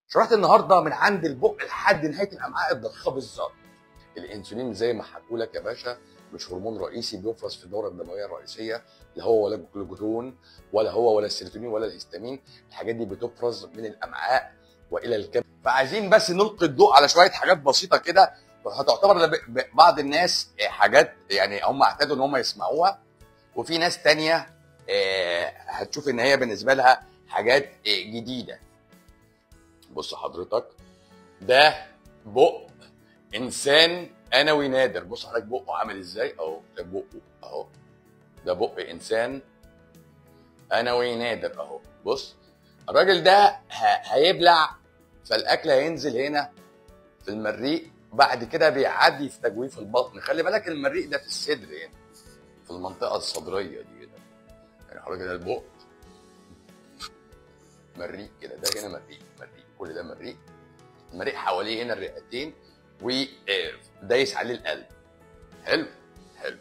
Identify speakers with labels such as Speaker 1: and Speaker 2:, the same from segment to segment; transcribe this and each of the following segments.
Speaker 1: شرحت النهارده من عند البق لحد نهايه الامعاء الدقيقه بالظبط الانسولين زي ما حكوا لك يا باشا مش هرمون رئيسي بيفرز في الدوره الدمويه الرئيسيه لا هو ولا الجلوكاجون ولا هو ولا السيروتونين ولا الهستامين الحاجات دي بتفرز من الامعاء والى الكبد فعايزين بس نلقي الضوء على شويه حاجات بسيطه كده هتعتبر لب- ب- بعض الناس حاجات يعني هم اعتادوا ان هم يسمعوها وفي ناس تانية آه، هتشوف ان هي بالنسبه لها حاجات آه، جديده بص حضرتك ده بق انسان انوي نادر بص حضرتك بقه عامل ازاي اهو ده بقه اهو ده بق انسان انوي نادر اهو بص الراجل ده ه- هيبلع فالاكل هينزل هنا في المريء بعد كده بيعدي في تجويف البطن خلي بالك المريء ده في الصدر هنا في المنطقه الصدريه دي كده يعني حضرتك ده البق مريء كده ده هنا مريء مريء كل ده مريء المريء حواليه هنا الرئتين ودايس عليه القلب حلو حلو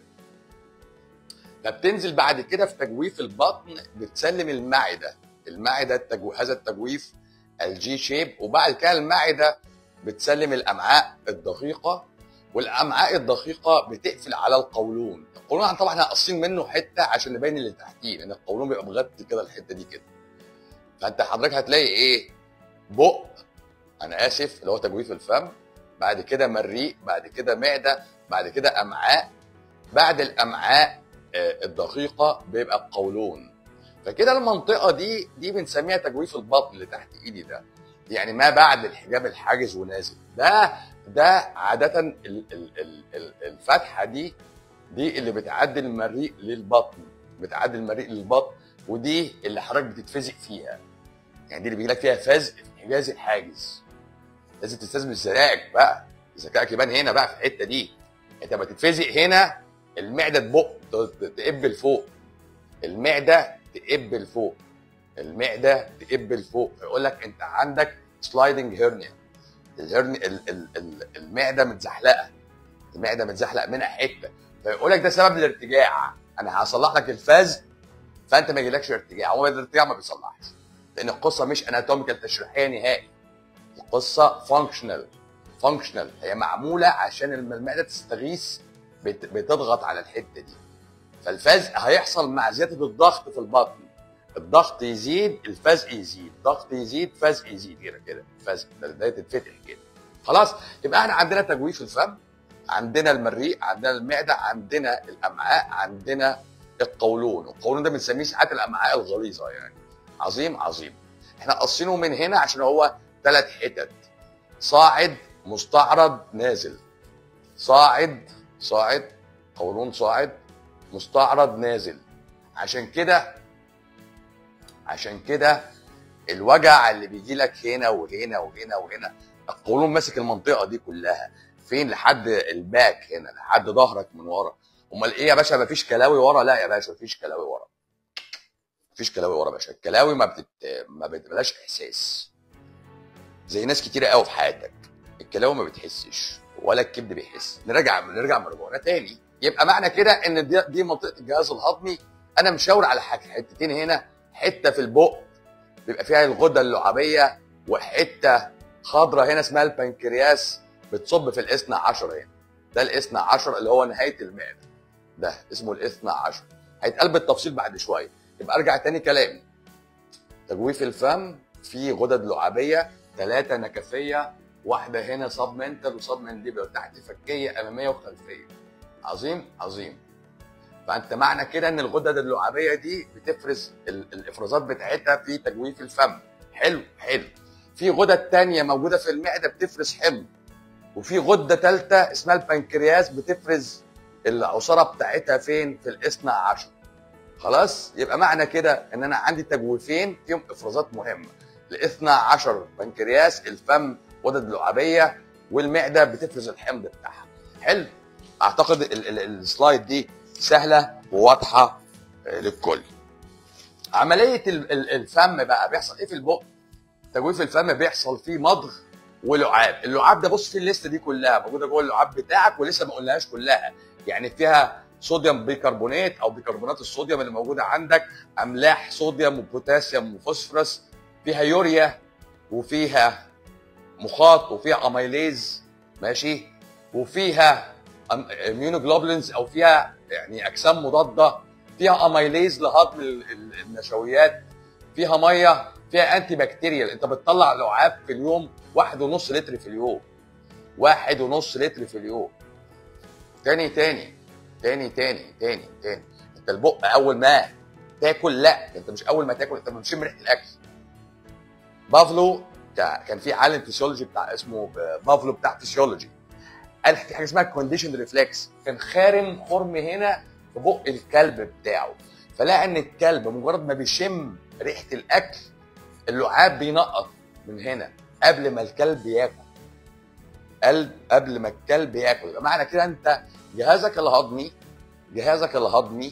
Speaker 1: فبتنزل بعد كده في تجويف البطن بتسلم المعده المعده التجو... هذا التجويف الجي شيب وبعد كده المعده بتسلم الامعاء الدقيقه والامعاء الدقيقه بتقفل على القولون القولون طبعا احنا قاصين منه حته عشان نبين اللي تحتيه لان القولون بيبقى مغطي كده الحته دي كده فانت حضرتك هتلاقي ايه بق انا اسف اللي هو تجويف الفم بعد كده مريء بعد كده معده بعد كده امعاء بعد الامعاء آه، الدقيقه بيبقى القولون فكده المنطقه دي دي بنسميها تجويف البطن اللي تحت ايدي ده يعني ما بعد الحجاب الحاجز ونازل ده ده عاده ال ال ال ال الفتحه دي دي اللي بتعدي المريء للبطن بتعدي المريء للبطن ودي اللي حضرتك بتتفزق فيها يعني دي اللي بيجي لك فيها فزق في حجاز الحاجز لازم تستثمر ذكائك بقى ذكائك يبان هنا بقى في الحته دي انت لما تتفزق هنا المعده تبق ت- تقب لفوق المعده تقب لفوق المعده تقب لفوق فيقول لك انت عندك سلايدنج هيرنيا الهرني ال ال ال المعده متزحلقه المعده متزحلق منها حته فيقول لك ده سبب الارتجاع انا هصلح لك الفاز فانت ما يجيلكش ارتجاع هو الارتجاع ما بيصلحش لان القصه مش اناتوميكال تشريحيه نهائي القصه فانكشنال فانكشنال هي معموله عشان لما المعده تستغيث بت- بتضغط على الحته دي فالفزق هيحصل مع زياده الضغط في البطن الضغط يزيد الفزق يزيد ضغط يزيد فزق يزيد كده كده فزق ده ده تتفتح كده خلاص يبقى احنا عندنا تجويف الفم عندنا المريء عندنا المعده عندنا الامعاء عندنا القولون القولون ده بنسميه ساعات الامعاء الغليظه يعني عظيم عظيم احنا قصينه من هنا عشان هو ثلاث حتت صاعد مستعرض نازل صاعد صاعد قولون صاعد مستعرض نازل عشان كده عشان كده الوجع اللي بيجي لك هنا وهنا وهنا وهنا القولون ماسك المنطقه دي كلها فين لحد الباك هنا لحد ظهرك من ورا امال ايه يا باشا مفيش كلاوي ورا لا يا باشا مفيش كلاوي ورا مفيش كلاوي ورا يا باشا الكلاوي ما بتت... ما بتبقاش احساس زي ناس كتيره قوي في حياتك الكلاوي ما بتحسش ولا الكبد بيحس نرجع نرجع مرجوعنا تاني يبقى معنى كده ان دي, دي منطقه الجهاز الهضمي انا مشاور على حاجة حتتين هنا حته في البق بيبقى فيها الغده اللعابيه وحته خضراء هنا اسمها البنكرياس بتصب في الاثنى عشر هنا ده الاثنى عشر اللي هو نهايه المعده ده اسمه الاثنى عشر هيتقال بالتفصيل بعد شويه يبقى ارجع تاني كلامي تجويف الفم في غدد لعابيه ثلاثه نكفيه واحده هنا سب منتال وسب منديبل تحت فكيه اماميه وخلفيه عظيم عظيم فانت معنى كده ان الغدد اللعابيه دي بتفرز ال- الافرازات بتاعتها في تجويف الفم حلو حلو في غدد تانية موجوده في المعده بتفرز حمض وفي غده ثالثه اسمها البنكرياس بتفرز العصاره بتاعتها فين في الاثنى عشر خلاص يبقى معنى كده ان انا عندي تجويفين فيهم افرازات مهمه الاثنى عشر بنكرياس الفم غدد لعابيه والمعده بتفرز الحمض بتاعها حلو اعتقد ال- ال- السلايد دي سهله وواضحه آه، للكل عمليه ال- ال- الفم بقى بيحصل ايه في البق تجويف الفم بيحصل فيه مضغ ولعاب اللعاب ده بص في الليسته دي كلها موجوده جوه اللعاب بتاعك ولسه ما قلناهاش كلها يعني فيها صوديوم بيكربونات او بيكربونات الصوديوم اللي موجوده عندك املاح صوديوم وبوتاسيوم وفوسفورس فيها يوريا وفيها مخاط وفيها اميليز ماشي وفيها اميونوجلوبولينز او فيها يعني اجسام مضاده فيها اميليز لهضم ال- ال- النشويات فيها ميه فيها انتي بكتيريال انت بتطلع لعاب في اليوم واحد ونص لتر في اليوم واحد ونص لتر في اليوم تاني تاني تاني تاني تاني تاني انت البق اول ما تاكل لا انت مش اول ما تاكل انت بتشم ريحه الاكل بافلو بتاع كان في عالم فيسيولوجي بتاع اسمه بافلو بتاع فيسيولوجي قال في حاجه اسمها كونديشن ريفلكس كان خارم خرم هنا في بق الكلب بتاعه فلقى ان الكلب مجرد ما بيشم ريحه الاكل اللعاب بينقط من هنا قبل ما الكلب ياكل قلب قبل ما الكلب ياكل يبقى معنى كده انت جهازك الهضمي جهازك الهضمي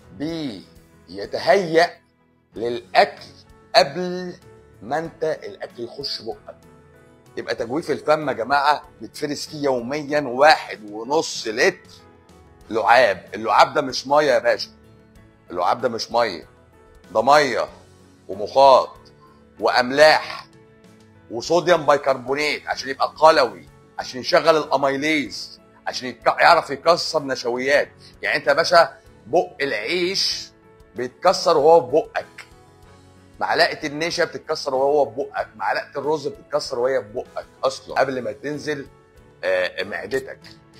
Speaker 1: بيتهيأ للاكل قبل ما انت الاكل يخش بقك يبقى تجويف الفم يا جماعه بيتفرز فيه يوميا واحد ونص لتر لعاب اللعاب ده مش ميه يا باشا اللعاب ده مش ميه ده ميه ومخاط واملاح وصوديوم بايكربونات عشان يبقى قلوي عشان يشغل الاميليز عشان يك- يعرف يكسر نشويات يعني انت يا باشا بق العيش بيتكسر وهو في بقك معلقه النشا بتتكسر وهو في بقك معلقه الرز بتتكسر وهي في بقك اصلا قبل ما تنزل آه، معدتك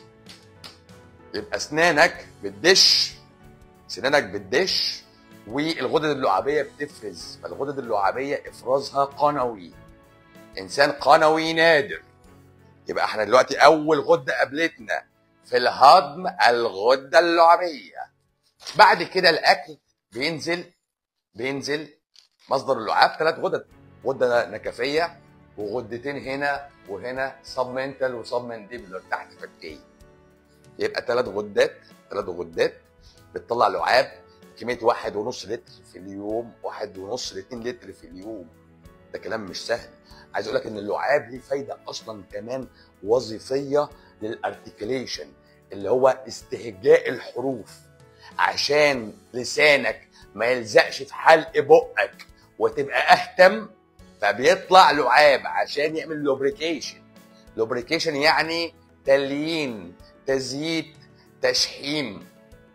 Speaker 1: يبقى اسنانك بتدش سنانك بتدش والغدد اللعابيه بتفرز فالغدد اللعابيه افرازها قنوي انسان قنوي نادر يبقى احنا دلوقتي اول غده قابلتنا في الهضم الغده اللعابيه بعد كده الاكل بينزل بينزل مصدر اللعاب ثلاث غدد غده نكفيه وغدتين هنا وهنا سبمنتال وسبمنديبلر تحت فكيه يبقى ثلاث غدات ثلاث غدات بتطلع لعاب كميه واحد ونص لتر في اليوم واحد ونص لاتنين لتر في اليوم ده كلام مش سهل عايز اقول لك ان اللعاب ليه فايده اصلا كمان وظيفيه للارتكليشن اللي هو استهجاء الحروف عشان لسانك ما يلزقش في حلق بقك وتبقى اهتم فبيطلع لعاب عشان يعمل لوبريكيشن لوبريكيشن يعني تليين تزييت تشحيم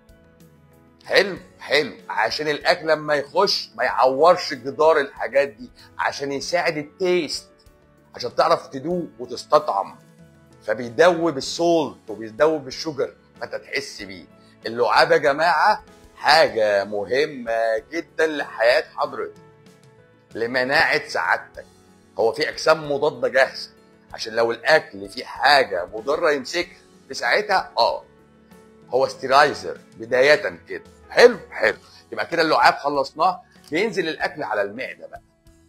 Speaker 1: حلو حلو عشان الاكل لما يخش ما يعورش جدار الحاجات دي عشان يساعد التيست عشان تعرف تدوق وتستطعم فبيدوب السولت وبيدوب الشجر فانت تحس بيه اللعاب يا جماعه حاجه مهمه جدا لحياه حضرتك لمناعه سعادتك هو في اجسام مضاده جاهزه عشان لو الاكل فيه حاجه مضره يمسكها في ساعتها اه هو ستيرايزر بدايه كده حلو حلو يبقى كده اللعاب خلصناه بينزل الاكل على المعده بقى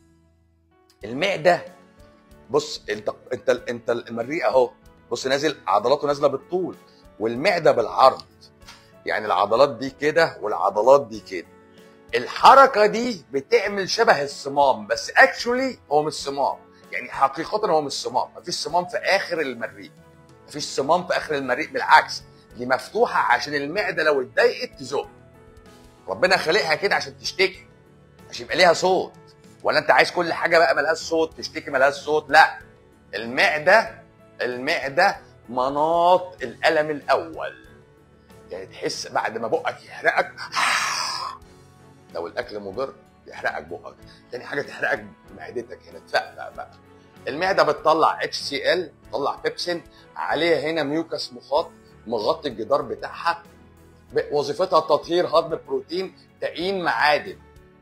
Speaker 1: المعده بص انت انت انت المريء اهو بص نازل عضلاته نازله بالطول والمعده بالعرض يعني العضلات دي كده والعضلات دي كده الحركه دي بتعمل شبه الصمام بس اكشولي هو مش صمام يعني حقيقه هو مش صمام مفيش صمام في اخر المريء مفيش صمام في اخر المريء بالعكس دي مفتوحه عشان المعده لو اتضايقت تزق ربنا خالقها كده عشان تشتكي عشان يبقى ليها صوت ولا انت عايز كل حاجه بقى ملهاش صوت تشتكي ملهاش صوت لا المعده المعده مناط الالم الاول يعني تحس بعد ما بقك يحرقك لو الاكل مضر يحرقك بقك تاني حاجه تحرقك معدتك هنا تفقفق بقى المعده بتطلع اتش سي ال تطلع بيبسين عليها هنا ميوكس مخاط مغطي الجدار بتاعها وظيفتها تطهير هضم بروتين تأين معادن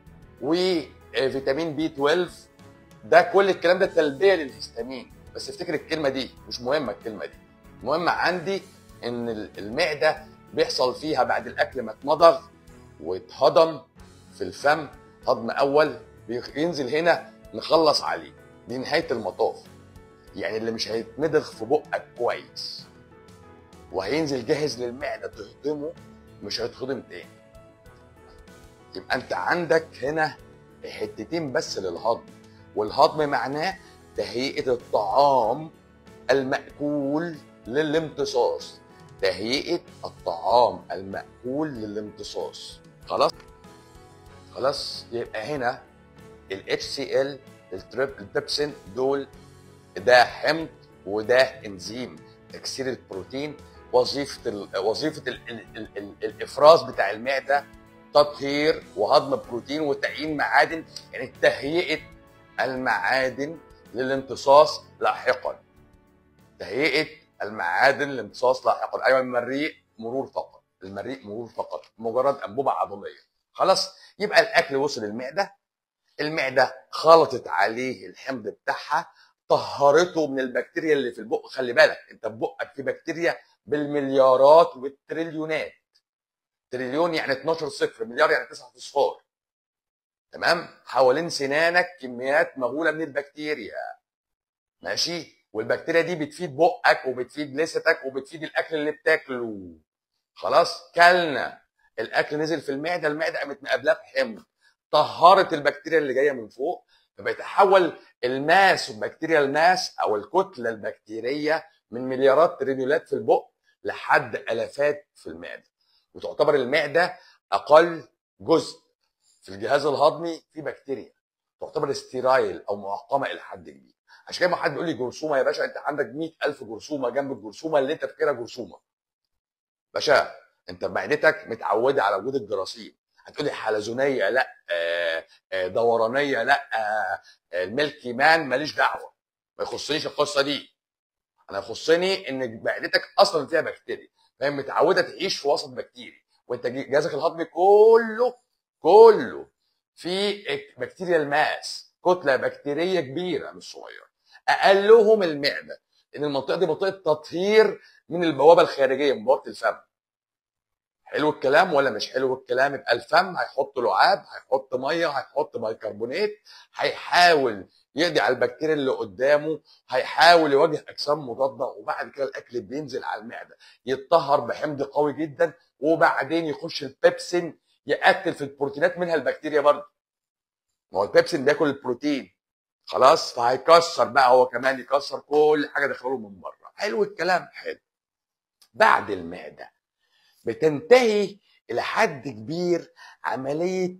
Speaker 1: وفيتامين بي 12 ده كل الكلام ده تلبيه للهستامين بس افتكر الكلمه دي مش مهمه الكلمه دي المهم عندي ان المعده بيحصل فيها بعد الاكل ما اتمضغ واتهضم في الفم هضم اول بينزل هنا نخلص عليه دي نهايه المطاف يعني اللي مش هيتمضغ في بقك كويس وهينزل جاهز للمعده تهضمه مش هيتهضم تاني يبقى انت عندك هنا حتتين بس للهضم والهضم معناه تهيئه الطعام المأكول للامتصاص تهيئه الطعام المأكول للامتصاص خلاص خلاص يبقى هنا ال HCl التريب البيبسين دول ده حمض وده انزيم تكسير البروتين وظيفه ال وظيفه ال ال ال ال الافراز بتاع المعده تطهير وهضم بروتين وتعيين معادن يعني تهيئه المعادن للامتصاص لاحقا تهيئه المعادن للامتصاص لاحقا ايوه المريء مرور فقط المريء مرور فقط مجرد انبوبه عضليه خلاص يبقى الاكل وصل المعده المعده خلطت عليه الحمض بتاعها طهرته من البكتيريا اللي في البق خلي بالك انت في بقك في بكتيريا بالمليارات والتريليونات تريليون يعني 12 صفر مليار يعني 9 اصفار تمام حوالين سنانك كميات مهوله من البكتيريا ماشي والبكتيريا دي بتفيد بقك وبتفيد لستك وبتفيد الاكل اللي بتاكله خلاص كلنا الاكل نزل في المعده المعده قامت مقابلاه بحمض طهرت البكتيريا اللي جايه من فوق فبيتحول الماس البكتيريا الماس او الكتله البكتيريه من مليارات تريليونات في البق لحد الافات في المعده وتعتبر المعده اقل جزء في الجهاز الهضمي في بكتيريا تعتبر ستيرايل او معقمه الى حد كبير عشان كده ما حد يقول لي جرثومه يا باشا انت عندك 100000 جرثومه جنب الجرثومه اللي انت فاكرها جرثومه باشا انت معدتك متعوده على وجود الجراثيم هتقول لي حلزونيه لا آه، آه، دورانيه لا آه، الميلكي مان ماليش دعوه ما يخصنيش القصه دي انا يخصني ان معدتك اصلا فيها بكتيريا فهي متعوده تعيش في وسط بكتيري وانت جهازك الهضمي كله كله في بكتيريا الماس كتله بكتيريه كبيره مش صغيره اقلهم المعده لان المنطقه دي منطقه تطهير من البوابه الخارجيه من بوابه الفم حلو الكلام ولا مش حلو الكلام يبقى الفم هيحط لعاب هيحط ميه هيحط بيكربونات هيحاول يقضي على البكتيريا اللي قدامه هيحاول يواجه اجسام مضاده وبعد كده الاكل بينزل على المعده يتطهر بحمض قوي جدا وبعدين يخش البيبسين يقتل في البروتينات منها البكتيريا برضه ما هو البيبسين بياكل البروتين خلاص فهيكسر بقى هو كمان يكسر كل حاجه داخله من بره حلو الكلام حلو بعد المعده بتنتهي الى حد كبير عمليه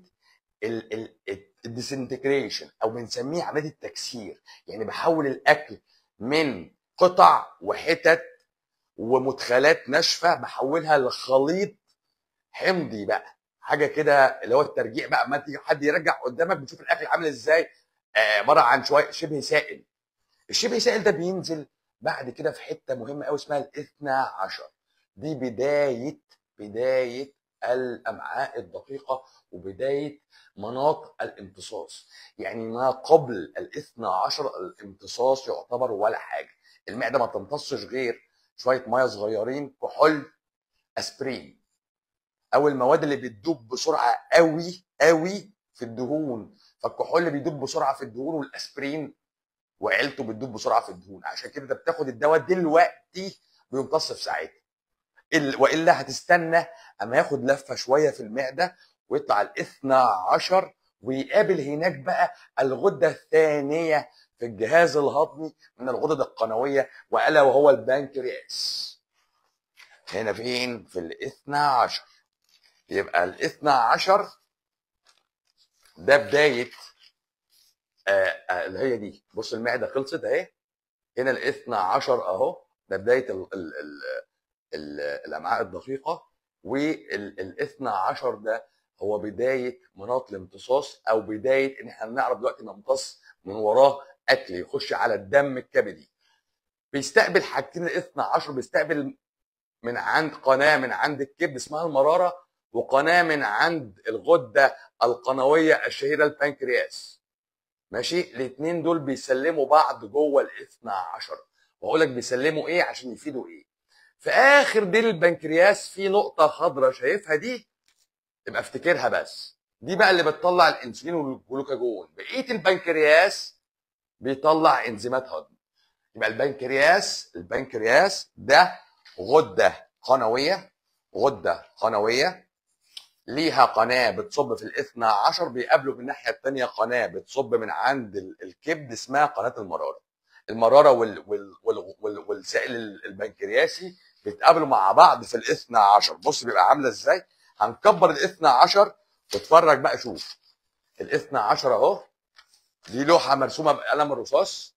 Speaker 1: الديسنتجريشن او بنسميه عمليه التكسير يعني بحول الاكل من قطع وحتت ومدخلات ناشفه بحولها لخليط حمضي بقى حاجه كده اللي هو الترجيع بقى ما تيجي حد يرجع قدامك بتشوف الاكل عامل ازاي عباره عن شويه شبه سائل الشبه سائل ده بينزل بعد كده في حته مهمه قوي اسمها الاثنى عشر دي بدايه بدايه الامعاء الدقيقه وبدايه مناط الامتصاص يعني ما قبل الاثنى عشر الامتصاص يعتبر ولا حاجه المعده ما تمتصش غير شويه ميه صغيرين كحول اسبرين او المواد اللي بتدوب بسرعه قوي قوي في الدهون فالكحول اللي بيدوب بسرعه في الدهون والاسبرين وعيلته بتدوب بسرعه في الدهون عشان كده انت بتاخد الدواء دلوقتي بيمتص في ساعتها والا هتستنى اما ياخد لفه شويه في المعده ويطلع الاثنى عشر ويقابل هناك بقى الغده الثانيه في الجهاز الهضمي من الغدد القنويه والا وهو البنكرياس هنا فين في الاثنى عشر يبقى الاثنى عشر ده بدايه آه آه اللي هي دي بص المعده خلصت اهي هنا الاثنى عشر اهو ده بدايه ال ال ال ال الامعاء الدقيقه والاثنى عشر ده هو بدايه مناط الامتصاص او بدايه ان احنا نعرف دلوقتي نمتص من وراه اكل يخش على الدم الكبدي بيستقبل حاجتين الاثنى عشر بيستقبل من عند قناه من عند الكبد اسمها المراره وقناه من عند الغده القنويه الشهيره البنكرياس ماشي الاثنين دول بيسلموا بعض جوه الاثنى عشر واقول لك بيسلموا ايه عشان يفيدوا ايه في اخر ديل البنكرياس في نقطه خضراء شايفها دي يبقى افتكرها بس دي بقى اللي بتطلع الانسولين والجلوكاجون بقيه البنكرياس بيطلع انزيمات هضم يبقى البنكرياس البنكرياس ده غده قنويه غده قنويه ليها قناه بتصب في الاثنى عشر بيقابله في الناحيه الثانيه قناه بتصب من عند الكبد اسمها قناه المراره المراره وال وال وال وال والسائل البنكرياسي بيتقابلوا مع بعض في الاثنى عشر بص بيبقى عامله ازاي هنكبر الاثنى عشر واتفرج بقى شوف الاثنى عشر اهو دي لوحه مرسومه بقلم الرصاص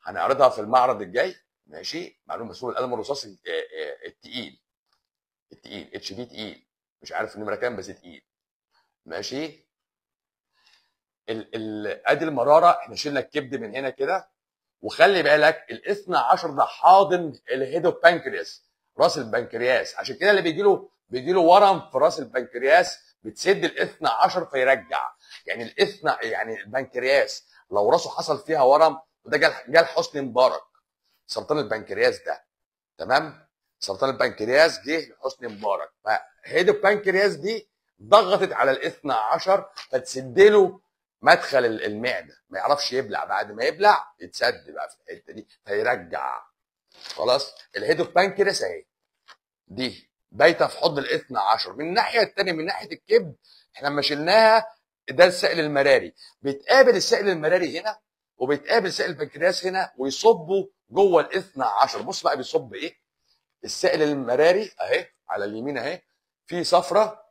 Speaker 1: هنعرضها في المعرض الجاي ماشي معلوم مسؤول القلم الرصاصي ال- آه، آه، التقيل التقيل اتش دي تقيل مش عارف النمره كام بس تقيل ماشي ال ال ادي المراره احنا شلنا الكبد من هنا كده وخلي بالك الاثنى عشر ده حاضن الهيدو بانكرياس راس البنكرياس عشان كده اللي بيجي له بيجي له ورم في راس البنكرياس بتسد الاثنى عشر فيرجع يعني الاثنى يعني البنكرياس لو راسه حصل فيها ورم وده جال جال حسني مبارك سرطان البنكرياس ده تمام سرطان البنكرياس جه لحسني مبارك فهيدو بانكرياس دي ضغطت على الاثنى عشر فتسد له مدخل ال- المعده ما يعرفش يبلع بعد ما يبلع يتسد بقى في الحته دي فيرجع خلاص الهيدو بانكرياس اهي دي بايته في حضن الاثنى عشر من الناحيه الثانيه من ناحيه الكبد احنا لما شلناها ده السائل المراري بيتقابل السائل المراري هنا وبيتقابل سائل البنكرياس هنا ويصبوا جوه الاثنى عشر بص بقى بيصب ايه السائل المراري اهي على اليمين اهي في صفرة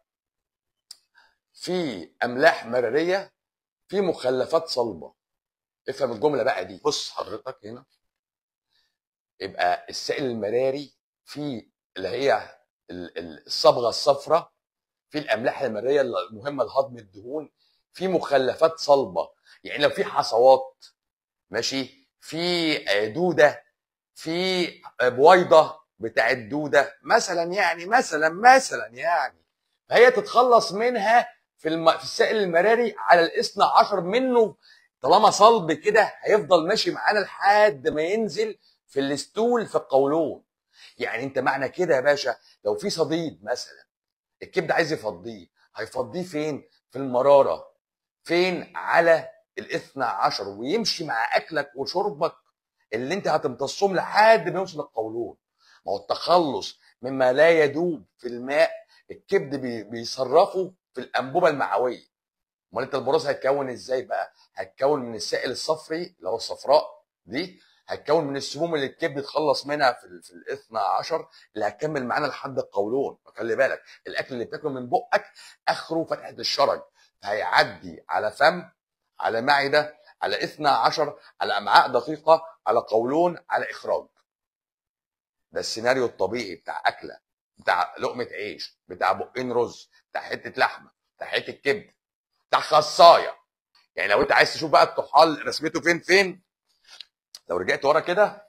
Speaker 1: في املاح مراريه في مخلفات صلبه افهم الجمله بقى دي بص حضرتك هنا يبقى السائل المراري في اللي هي ال- ال- الصبغه الصفراء في الاملاح المراريه المهمه لهضم الدهون في مخلفات صلبه يعني لو في حصوات ماشي في آه، دوده في آه، بويضه بتاع الدوده مثلا يعني مثلا مثلا يعني فهي تتخلص منها في الم... في السائل المراري على الاثنى عشر منه طالما صلب كده هيفضل ماشي معانا لحد ما ينزل في الاستول في القولون يعني انت معنى كده يا باشا لو في صديد مثلا الكبد عايز يفضيه هيفضيه فين في المراره فين على الاثنى عشر ويمشي مع اكلك وشربك اللي انت هتمتصهم لحد ما يوصل القولون ما هو التخلص مما لا يدوب في الماء الكبد بي- بيصرفه في الانبوبه المعويه امال انت البراز هيتكون ازاي بقى هيتكون من السائل الصفري اللي هو الصفراء دي هتكون من السموم اللي الكبد اتخلص منها في ال- في الاثنى عشر اللي هتكمل معانا لحد القولون فخلي بالك الاكل اللي بتاكله من بقك اخره فتحه الشرج فهيعدي على فم على معده على اثنى عشر على امعاء دقيقه على قولون على اخراج ده السيناريو الطبيعي بتاع اكله بتاع لقمه عيش بتاع بقين رز بتاع حته لحمه بتاع حته كبد بتاع خصايه يعني لو انت عايز تشوف بقى الطحال رسمته فين فين لو رجعت ورا كده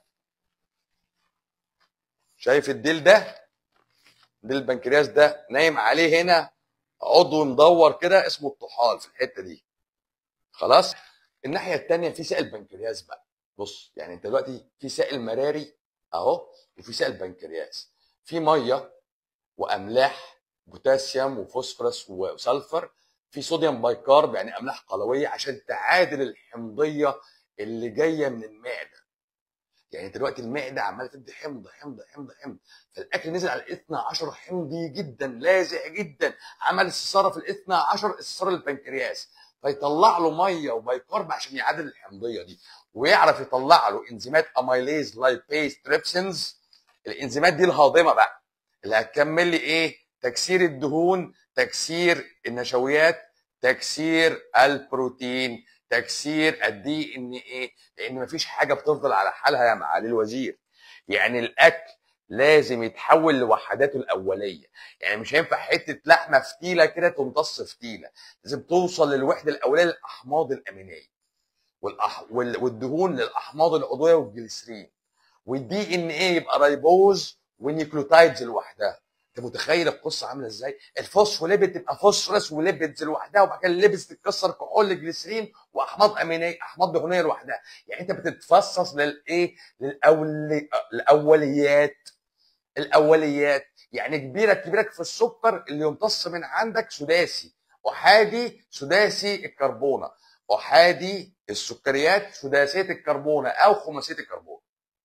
Speaker 1: شايف الديل ده ديل البنكرياس ده نايم عليه هنا عضو مدور كده اسمه الطحال في الحته دي خلاص الناحيه الثانيه في سائل بنكرياس بقى بص يعني انت دلوقتي في سائل مراري اهو وفي سائل بنكرياس في ميه واملاح بوتاسيوم وفوسفورس وسلفر في صوديوم بايكارب يعني املاح قلويه عشان تعادل الحمضيه اللي جايه من المعده يعني انت دلوقتي المعده عماله تدي حمض حمض حمض حمض فالاكل نزل على الاثنى عشر حمضي جدا لاذع جدا عمل استثاره في الاثنى عشر استثاره للبنكرياس فيطلع له ميه وبايكارب عشان يعادل الحمضيه دي ويعرف يطلع له انزيمات اميليز لايبيز تريبسينز الانزيمات دي الهاضمه بقى اللي هتكمل لي ايه تكسير الدهون تكسير النشويات تكسير البروتين تكسير الدي ان ايه لان مفيش حاجه بتفضل على حالها يا معالي الوزير يعني الاكل لازم يتحول لوحداته الاوليه يعني مش هينفع حته لحمه فتيله كده تمتص فتيله لازم توصل للوحده الاوليه للاحماض الامينيه والأح... وال- والدهون للاحماض العضويه والجليسرين والدي ان ايه يبقى رايبوز ونيوكليوتايدز لوحدها انت متخيل القصه عامله ازاي الفوسفوليبيد تبقى فوسفورس وليبيدز لوحدها وبعد كده الليبيدز تتكسر كحول جليسرين واحماض امينيه احماض دهنيه لوحدها يعني انت بتتفصص للايه للأول... الاوليات الاوليات يعني كبيرك كبيرك في السكر اللي يمتص من عندك سداسي احادي سداسي الكربونه احادي السكريات سداسيه الكربونه او خماسيه الكربون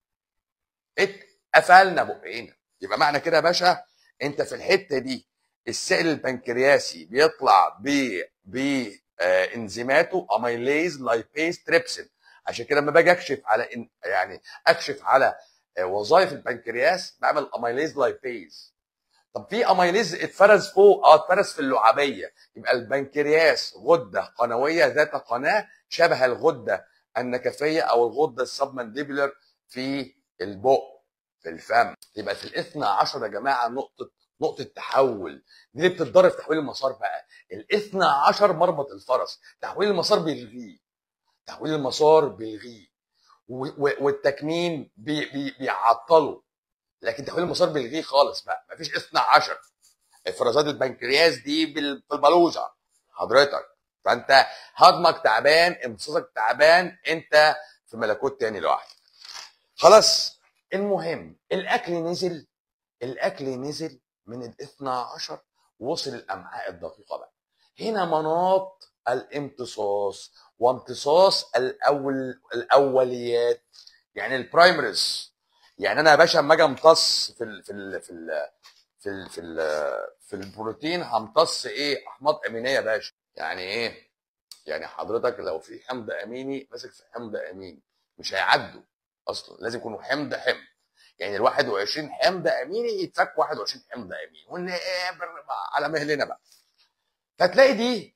Speaker 1: اتقفلنا بقينا يبقى معنى كده يا باشا انت في الحته دي السائل البنكرياسي بيطلع ب ب آه، انزيماته اميليز لايبيز تريبسين عشان كده لما باجي اكشف على إن يعني اكشف على آه، وظائف البنكرياس بعمل اميليز لايبيز طب في اميليز اتفرز فوق اه اتفرز في اللعابيه يبقى البنكرياس غده قنويه ذات قناه شبه الغده النكفيه او الغده السبمنديبولر في البق في الفم يبقى في الاثنى عشر يا جماعه نقطه نقطه تحول دي اللي بتتضرب في تحويل المسار بقى الاثنى عشر مربط الفرس تحويل المسار بيلغيه تحويل المسار بيلغيه و- و- والتكمين بي بي بيعطله لكن تحويل المسار بيلغيه خالص بقى مفيش اثنى عشر افرازات البنكرياس دي بال- بالبلوزه حضرتك فانت هضمك تعبان امتصاصك تعبان انت في ملكوت تاني لوحدك خلاص المهم الاكل نزل الاكل نزل من الاثنى عشر وصل الامعاء الدقيقه بقى هنا مناط الامتصاص وامتصاص الاول الاوليات يعني البرايمريز يعني انا يا باشا اما اجي امتص في ال في ال في ال في ال في, ال في البروتين همتص ايه احماض امينيه يا باشا يعني ايه يعني حضرتك لو في حمض اميني ماسك في حمض اميني مش هيعدوا اصلا لازم يكونوا حمض حمض يعني ال 21 حمض اميني يتفك 21 حمض اميني ون- إيه بر- على مهلنا بقى فتلاقي دي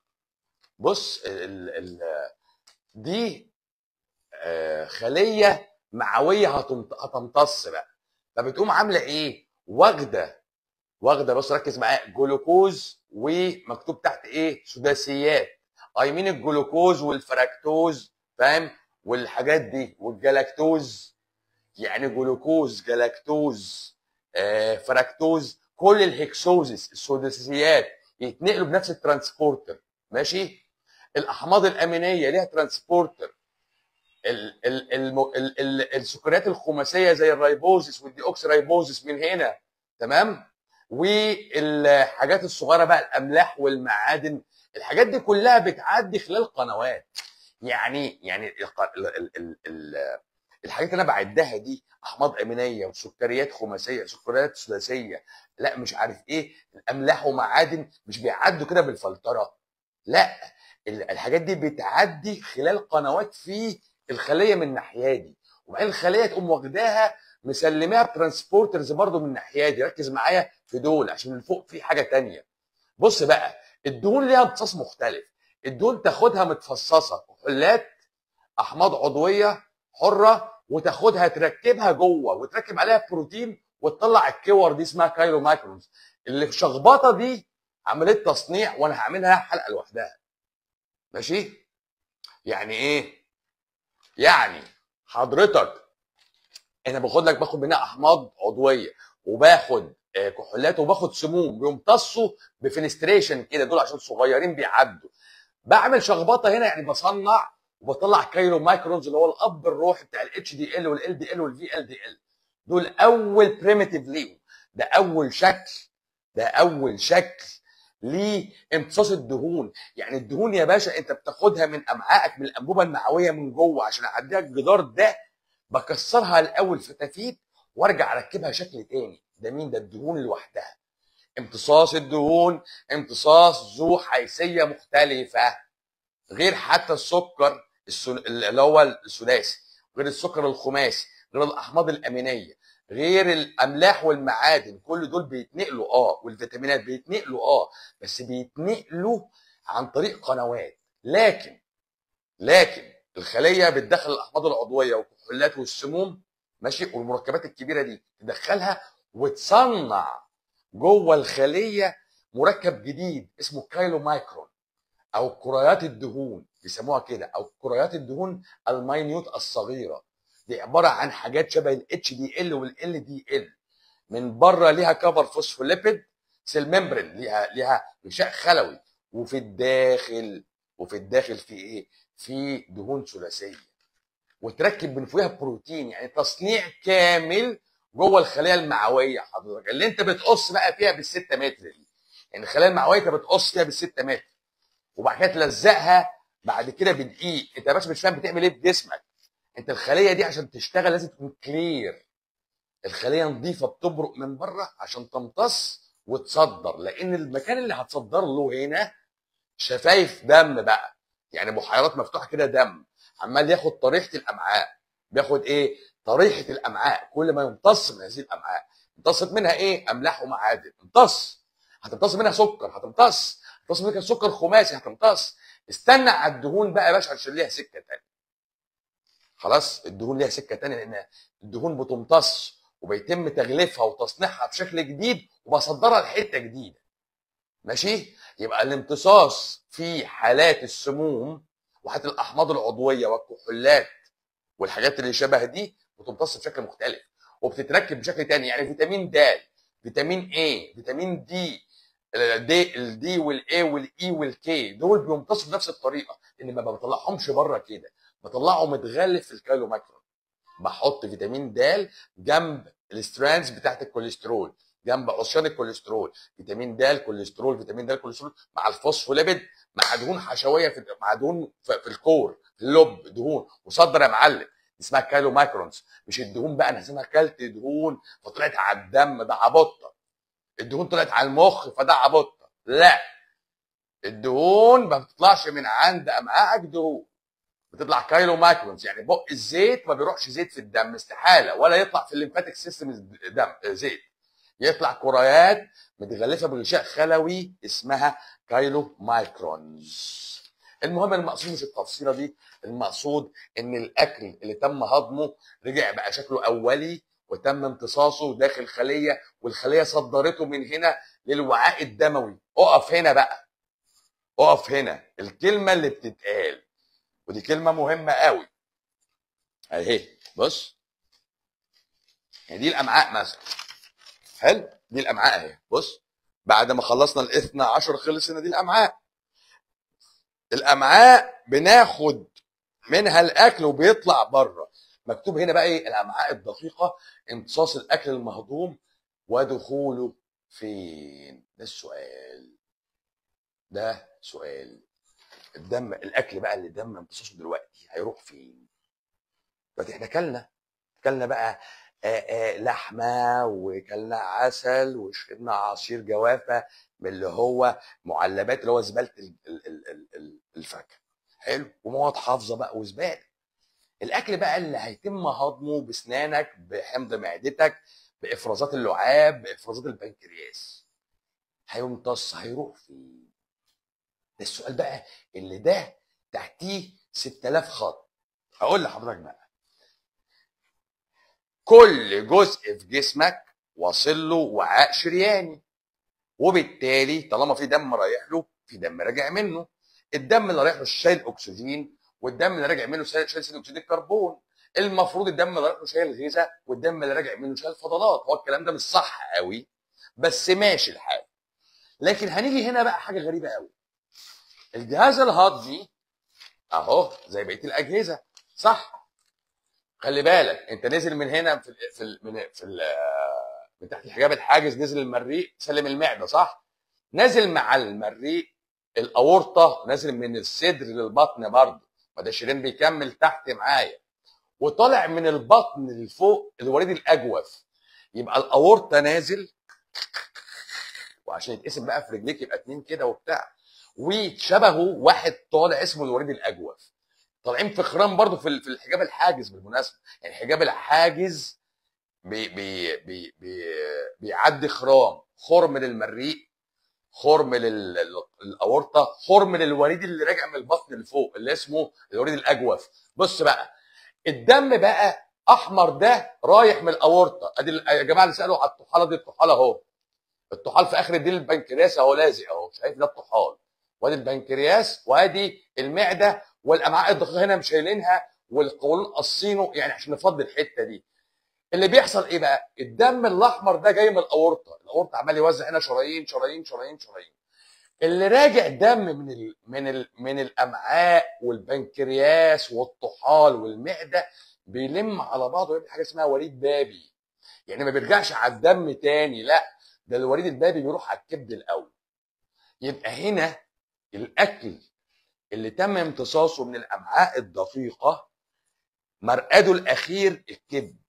Speaker 1: بص ال ال دي آه، خليه معويه هتمت- هتمتص بقى فبتقوم عامله ايه؟ واخده واخده بص ركز معايا جلوكوز ومكتوب تحت ايه؟ سداسيات اي مين الجلوكوز والفركتوز فاهم؟ والحاجات دي والجلاكتوز يعني جلوكوز جلاكتوز آه، فركتوز كل الهكسوزس السداسيات يتنقلوا بنفس الترانسبورتر ماشي؟ الاحماض الامينيه ليها ترانسبورتر ال ال ال ال ال السكريات الخماسيه زي الريبوزيس والديوكسي ريبوزيس من هنا تمام والحاجات الصغيره بقى الاملاح والمعادن الحاجات دي كلها بتعدي خلال قنوات يعني يعني الق- ال ال ال ال الحاجات اللي انا بعدها دي احماض امينيه وسكريات خماسيه سكريات ثلاثيه لا مش عارف ايه الاملاح ومعادن مش بيعدوا كده بالفلتره لا ال- الحاجات دي بتعدي خلال قنوات في الخليه من الناحيه دي وبعدين الخليه تقوم واخداها مسلماها بترانسبورترز برضو من الناحيه دي ركز معايا في دول عشان من فوق في حاجه تانية بص بقى الدهون ليها امتصاص مختلف الدهون تاخدها متفصصه كحولات احماض عضويه حره وتاخدها تركبها جوه وتركب عليها بروتين وتطلع الكور دي اسمها كايرو مايكرونز اللي في شخبطه دي عمليه تصنيع وانا هعملها حلقه لوحدها ماشي يعني ايه يعني حضرتك انا باخد لك باخد منها احماض عضويه وباخد آه، كحولات وباخد سموم بيمتصوا بفنستريشن كده دول عشان صغيرين بيعدوا بعمل شخبطه هنا يعني بصنع وبطلع كايرو مايكرونز اللي هو الاب الروحي بتاع الاتش دي ال والال دي ال والفي ال دي ال دول اول بريمتيف ليهم ده اول شكل ده اول شكل لامتصاص الدهون يعني الدهون يا باشا انت بتاخدها من امعائك من الانبوبه المعويه من جوه عشان اعديها الجدار ده بكسرها الاول فتافيت وارجع اركبها شكل تاني ده مين ده الدهون لوحدها امتصاص الدهون امتصاص ذو حيثيه مختلفه غير حتى السكر السن- اللي هو الثلاثي غير السكر الخماسي غير الاحماض الامينيه غير الاملاح والمعادن كل دول بيتنقلوا اه والفيتامينات بيتنقلوا اه بس بيتنقلوا عن طريق قنوات لكن لكن الخليه بتدخل الاحماض العضويه والكحولات والسموم ماشي والمركبات الكبيره دي تدخلها وتصنع جوه الخليه مركب جديد اسمه كايلو مايكرون او كريات الدهون بيسموها كده او كريات الدهون الماينيوت الصغيره دي عباره عن حاجات شبه الاتش دي ال والال دي ال من بره ليها كفر فوسفوليبيد سيل ممبرين ليها ليها غشاء خلوي وفي الداخل وفي الداخل في ايه؟ في دهون ثلاثيه وتركب من فوقها بروتين يعني تصنيع كامل جوه الخلايا المعويه حضرتك اللي انت بتقص بقى فيها بالستة متر دي يعني الخلايا المعويه انت بتقص فيها بالستة متر وبعد كده تلزقها بعد كده بدقيق انت يا باشا مش فاهم بتعمل ايه بجسمك انت الخليه دي عشان تشتغل لازم تكون كلير الخليه نظيفه بتبرق من بره عشان تمتص وتصدر لان المكان اللي هتصدر له هنا شفايف دم بقى يعني بحيرات مفتوحه كده دم عمال ياخد طريحه الامعاء بياخد ايه طريحه الامعاء كل ما يمتص من هذه الامعاء امتصت منها ايه املاح ومعادن امتص هتمتص منها سكر هتمتص هتمتص منها سكر خماسي هتمتص استنى على الدهون بقى يا باشا عشان ليها سكه تانيه خلاص الدهون ليها سكه تانية لان الدهون بتمتص وبيتم تغليفها وتصنيعها بشكل جديد وبصدرها لحته جديده ماشي يبقى الامتصاص في حالات السموم وحالات الاحماض العضويه والكحولات والحاجات اللي شبه دي بتمتص بشكل مختلف وبتتركب بشكل تاني يعني فيتامين د فيتامين اي فيتامين دي الدي الدي والاي والاي والكي دول بيمتصوا بنفس الطريقه ان ما بطلعهمش بره كده بطلعه متغلف في الكالو ماكرون بحط فيتامين د جنب الستراندز بتاعت الكوليسترول جنب عصيان الكوليسترول فيتامين د كوليسترول فيتامين د كوليسترول مع الفوسفوليبيد مع دهون حشويه في مع دهون في في الكور في اللب دهون وصدر يا معلم اسمها كالو ماكرونز مش الدهون بقى انا اسمها كلت دهون فطلعت على الدم ده عبطه الدهون طلعت على المخ فده عبطه لا الدهون ما بتطلعش من عند امعائك دهون بتطلع كايلو ماكرونز يعني بق الزيت ما بيروحش زيت في الدم استحاله ولا يطلع في الليمفاتيك سيستم دم زيت يطلع كريات متغلفه بغشاء خلوي اسمها كايلو مايكرونز المهم المقصود مش التفصيله دي المقصود ان الاكل اللي تم هضمه رجع بقى شكله اولي وتم امتصاصه داخل خليه والخليه صدرته من هنا للوعاء الدموي اقف هنا بقى اقف هنا الكلمه اللي بتتقال ودي كلمه مهمه قوي اهي بص يعني دي الامعاء مثلا حلو دي الامعاء اهي بص بعد ما خلصنا الاثنى عشر خلص هنا دي الامعاء الامعاء بناخد منها الاكل وبيطلع بره مكتوب هنا بقى ايه الامعاء الدقيقه امتصاص الاكل المهضوم ودخوله فين ده السؤال ده سؤال الدم الاكل بقى اللي دم امتصاصه دلوقتي هيروح فين دلوقتي احنا كلنا كلنا بقى آآ آآ لحمه وكلنا عسل وشربنا عصير جوافه من اللي هو معلبات اللي هو زباله ال- ال- ال- ال- ال- الفاكهه حلو ومواد حافظه بقى وزباله الاكل بقى اللي هيتم هضمه باسنانك بحمض معدتك بافرازات اللعاب بافرازات البنكرياس هيمتص هيروح فين ده السؤال بقى اللي ده تحتيه 6000 خط هقول لحضرتك بقى كل جزء في جسمك واصل له وعاء شرياني وبالتالي طالما في دم رايح له في دم راجع منه الدم اللي رايح له شايل اكسجين والدم اللي راجع منه شايل شايل ثاني اكسيد الكربون المفروض الدم اللي رايح له شايل غذاء والدم اللي راجع منه شايل فضلات هو الكلام ده مش صح قوي بس ماشي الحال لكن هنيجي هنا بقى حاجه غريبه قوي الجهاز الهضمي اهو زي بقيه الاجهزه صح خلي بالك انت نزل من هنا في ال في ال من في ال من تحت الحجاب الحاجز نزل المريء سلم المعده صح نازل مع المريء الاورطه نازل من الصدر للبطن برضه ما ده شيرين بيكمل تحت معايا وطالع من البطن لفوق الوريد الاجوف يبقى الاورطه نازل وعشان يتقسم بقى في رجليك يبقى اتنين كده وبتاع وشبهه واحد طالع اسمه الوريد الاجوف طالعين في خرام برضه في ال- في الحجاب الحاجز بالمناسبه يعني الحجاب الحاجز بي بي بي بي بيعدي خرام خرم للمريء خرم لل- لل- للاورطه خرم للوريد اللي راجع من البطن لفوق اللي اسمه الوريد الاجوف بص بقى الدم بقى احمر ده رايح من الاورطه ادي ال- يا جماعه اللي سالوا على الطحاله دي الطحاله اهو الطحال في اخر الديل البنكرياس اهو لازق اهو شايف ده الطحال وادي البنكرياس وادي المعده والامعاء الدقيقه هنا مش شايلينها والقولون قاصينه يعني عشان نفضي الحته دي اللي بيحصل ايه بقى الدم الاحمر ده جاي من الاورطه الاورطه عمال يوزع هنا شرايين شرايين شرايين شرايين اللي راجع دم من ال من ال من الامعاء والبنكرياس والطحال والمعده بيلم على بعضه ويعمل حاجه اسمها وريد بابي يعني ما بيرجعش على الدم تاني لا ده الوريد البابي بيروح على الكبد الاول يبقى هنا الاكل اللي تم امتصاصه من الامعاء الدقيقه مرقده الاخير الكبد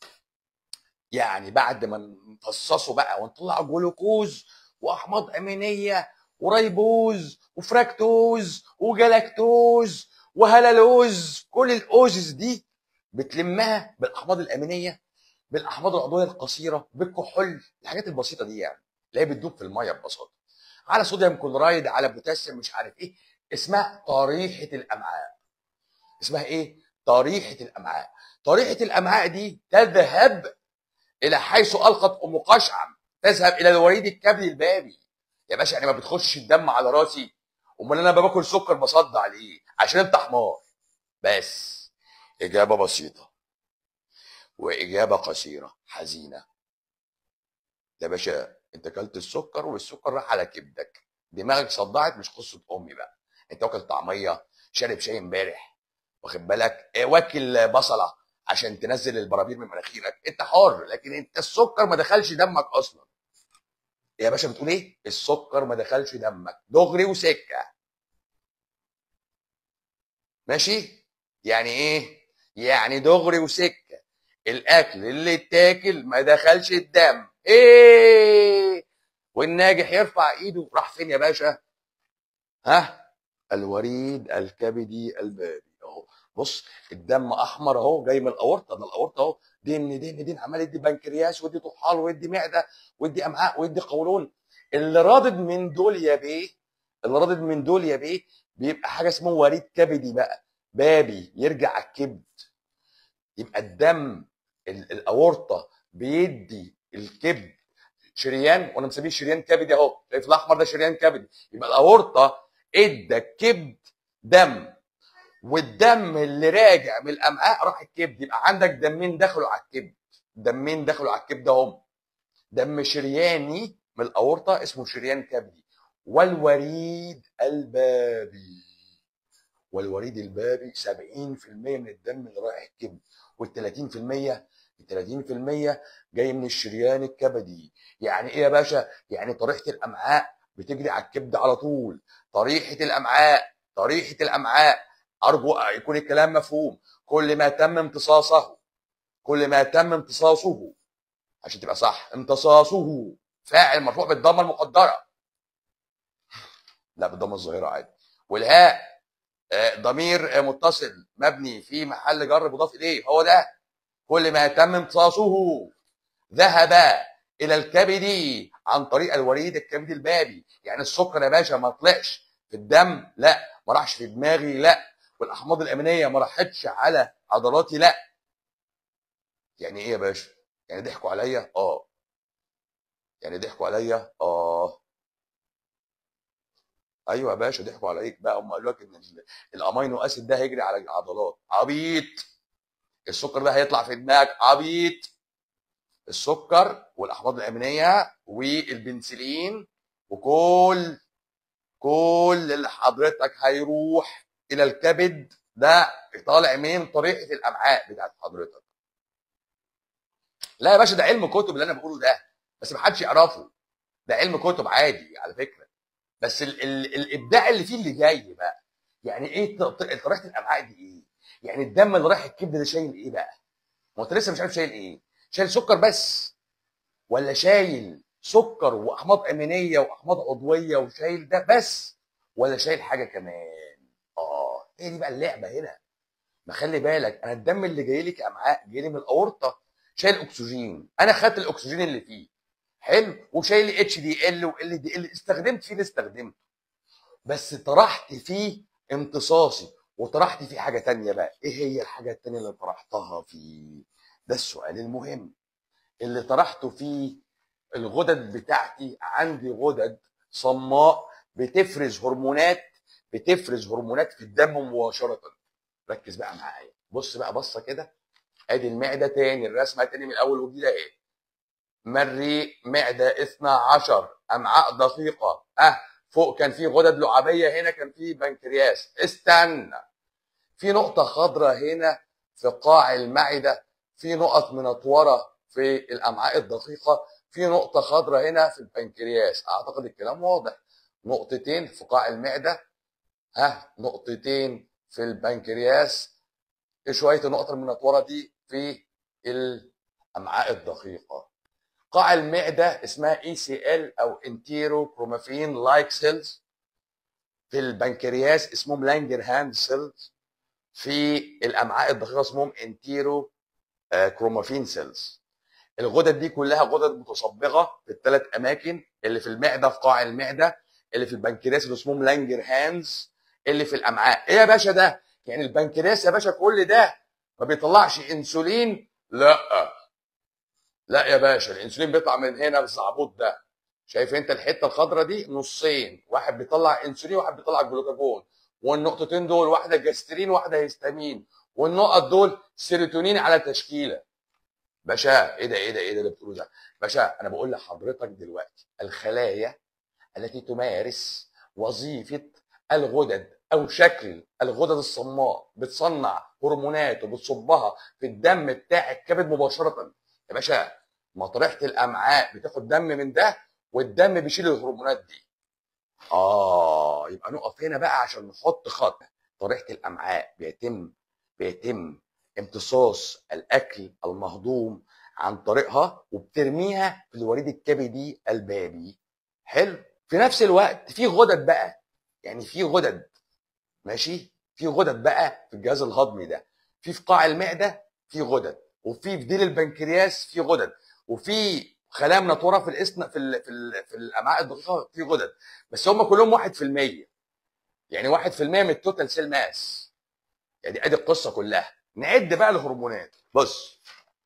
Speaker 1: يعني بعد ما نفصصه بقى ونطلع جلوكوز واحماض امينيه وريبوز وفراكتوز وجلاكتوز وهلالوز كل الاوزز دي بتلمها بالاحماض الامينيه بالاحماض العضويه القصيره بالكحول الحاجات البسيطه دي يعني اللي هي بتدوب في الميه ببساطه على صوديوم كلورايد على بوتاسيوم مش عارف ايه اسمها طريحه الامعاء اسمها ايه طريحه الامعاء طريحه الامعاء دي تذهب الى حيث القت ام قشعم تذهب الى الوريد الكبدي البابي يا باشا يعني ما بتخش الدم على راسي امال انا باكل سكر بصدع ليه عشان انت حمار بس اجابه بسيطه واجابه قصيره حزينه يا باشا انت اكلت السكر والسكر راح على كبدك دماغك صدعت مش قصه امي بقى انت واكل طعميه شارب شاي امبارح واخد بالك اه، واكل بصله عشان تنزل البرابير من مناخيرك انت حر لكن انت السكر ما دخلش دمك اصلا يا باشا بتقول ايه السكر ما دخلش دمك دغري وسكه ماشي يعني ايه يعني دغري وسكه الاكل اللي اتاكل ما دخلش الدم ايه والناجح يرفع ايده راح فين يا باشا ها الوريد الكبدي البابي اهو بص الدم احمر اهو جاي من الاورطه ده الاورطه اهو دين دين دين عمال يدي بنكرياس ويدي طحال ويدي معده ويدي امعاء ويدي قولون اللي رادد من دول يا بيه اللي رادد من دول يا بيه بيبقى حاجه اسمه وريد كبدي بقى بابي يرجع على الكبد يبقى الدم ال- الاورطه بيدي الكبد شريان وانا مسميه شريان كبدي اهو شايف الاحمر ده شريان كبدي يبقى الاورطه ادى الكبد دم والدم اللي راجع من الامعاء راح الكبد يبقى عندك دمين دخلوا على الكبد دمين دخلوا على الكبد اهم دم شرياني من الاورطه اسمه شريان كبدي والوريد البابي والوريد البابي 70% من الدم اللي رايح الكبد وال 30% ال 30% جاي من الشريان الكبدي يعني ايه يا باشا يعني طريحه الامعاء بتجري على الكبد على طول طريحه الامعاء طريحه الامعاء ارجو يكون الكلام مفهوم كل ما تم امتصاصه كل ما تم امتصاصه عشان تبقى صح امتصاصه فاعل مرفوع بالضمه المقدره لا بالضمه الظاهره عادي والهاء آه، ضمير آه، متصل مبني في محل جر مضاف اليه هو ده كل ما تم امتصاصه ذهب الى الكبد عن طريق الوريد الكبدي البابي يعني السكر يا باشا ما طلعش في الدم لا ما راحش في دماغي لا والاحماض الامينيه ما راحتش على عضلاتي لا يعني ايه يا باشا يعني ضحكوا عليا اه يعني ضحكوا عليا اه ايوه يا باشا ضحكوا عليك بقى هم قالوا لك ان ال- الامينو اسيد ده هيجري على العضلات عبيط السكر ده هيطلع في دماغك عبيط السكر والاحماض الامينيه والبنسلين وكل كل اللي حضرتك هيروح الى الكبد ده طالع من طريقه الامعاء بتاعت حضرتك لا يا باشا ده علم كتب اللي انا بقوله ده بس ما حدش يعرفه ده علم كتب عادي على فكره بس ال ال الابداع اللي فيه اللي جاي بقى يعني ايه ط- ط- طريقه الامعاء دي ايه يعني الدم اللي رايح الكبد ده شايل ايه بقى ما انت لسه مش عارف شايل ايه شايل سكر بس ولا شايل سكر واحماض امينيه واحماض عضويه وشايل ده بس ولا شايل حاجه كمان اه هي دي بقى اللعبه هنا ما خلي بالك انا الدم اللي جاي لي كامعاء جاي لي من الاورطه شايل اكسجين انا خدت الاكسجين اللي فيه حلو وشايل اتش دي ال وال دي ال استخدمت فيه اللي استخدمته بس طرحت فيه امتصاصي وطرحت فيه حاجه تانية بقى ايه هي الحاجه التانية اللي طرحتها فيه ده السؤال المهم اللي طرحته فيه الغدد بتاعتي عندي غدد صماء بتفرز هرمونات بتفرز هرمونات في الدم مباشره ركز بقى معايا بص بقى بصه كده ادي المعده تاني الرسمه تاني من الاول وجديد اهي مريء معده 12 امعاء دقيقه اه فوق كان في غدد لعابيه هنا كان في بنكرياس استنى في نقطه خضراء هنا في قاع المعده في نقط منطوره في الامعاء الدقيقه في نقطه خضراء هنا في البنكرياس اعتقد الكلام واضح نقطتين في قاع المعده ها نقطتين في البنكرياس شويه النقط المنطوره دي في الامعاء الدقيقه قاع المعده اسمها اي سي ال او انتيرو كرومافين لايك سيلز في البنكرياس اسمهم لانجر هاند سيلز في الامعاء الدقيقه اسمهم انتيرو كرومافين سيلز الغدد دي كلها غدد متصبغه في الثلاث اماكن اللي في المعده في قاع المعده اللي في البنكرياس اللي اسمهم لانجر هاندز اللي في الامعاء ايه يا باشا ده يعني البنكرياس يا باشا كل ده ما بيطلعش انسولين لا لا يا باشا الانسولين بيطلع من هنا الزعبوط ده شايف انت الحته الخضراء دي نصين واحد بيطلع انسولين وواحد بيطلع جلوكاجون والنقطتين دول واحده جاسترين واحده هيستامين والنقط دول سيروتونين على تشكيله باشا ايه ده ايه ده ايه ده اللي بتقوله ده باشا انا بقول لحضرتك دلوقتي الخلايا التي تمارس وظيفه الغدد او شكل الغدد الصماء بتصنع هرمونات وبتصبها في الدم بتاع الكبد مباشره يا باشا مطرحه الامعاء بتاخد دم من ده والدم بيشيل الهرمونات دي اه يبقى نقف هنا بقى عشان نحط خط طريقه الامعاء بيتم بيتم امتصاص الاكل المهضوم عن طريقها وبترميها في الوريد الكبدي البابي حلو في نفس الوقت في غدد بقى يعني في غدد ماشي في غدد بقى في الجهاز الهضمي ده في في قاع المعده في غدد وفي في ديل البنكرياس في غدد وفي خلايا منطوره في الاسن في ال في, ال في الامعاء الدقيقه في غدد بس هم كلهم 1% يعني 1% من التوتال سيل ماس يعني ادي القصه كلها نعد بقى الهرمونات بص